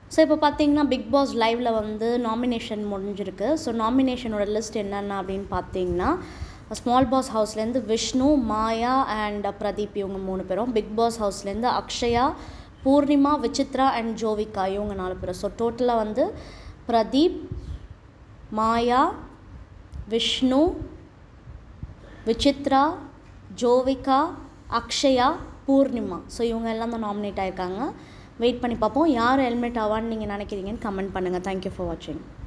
so இப்போ பார்த்தீங்கன்னா big pass லைவில் வந்து நாமினேஷன் முடிஞ்சிருக்கு ஸோ நாமினேஷனோட லிஸ்ட் என்னென்ன அப்படின்னு பார்த்தீங்கன்னா ஸ்மால் பாஸ் ஹவுஸ்லேருந்து விஷ்ணு மாயா அண்ட் பிரதீப் இவங்க மூணு பேரும் பிக் பாஸ் ஹவுஸ்லேருந்து அக்ஷயா பூர்ணிமா விசித்ரா அண்ட் ஜோவிகா இவங்க நாலு பேரும் ஸோ டோட்டலாக வந்து பிரதீப் மாயா விஷ்ணு விசித்ரா ஜோவிகா அக்ஷயா பூர்ணிமா ஸோ இவங்க எல்லாம் தான் நாமினேட் ஆயிருக்காங்க வெயிட் பண்ணி பார்ப்போம் யார் ஹெல்மெட் ஆவான்னு நீங்கள் நினைக்கிறீங்கன்னு கமெண்ட் பண்ணுங்கள் தேங்க்யூ ஃபார் வாட்சிங்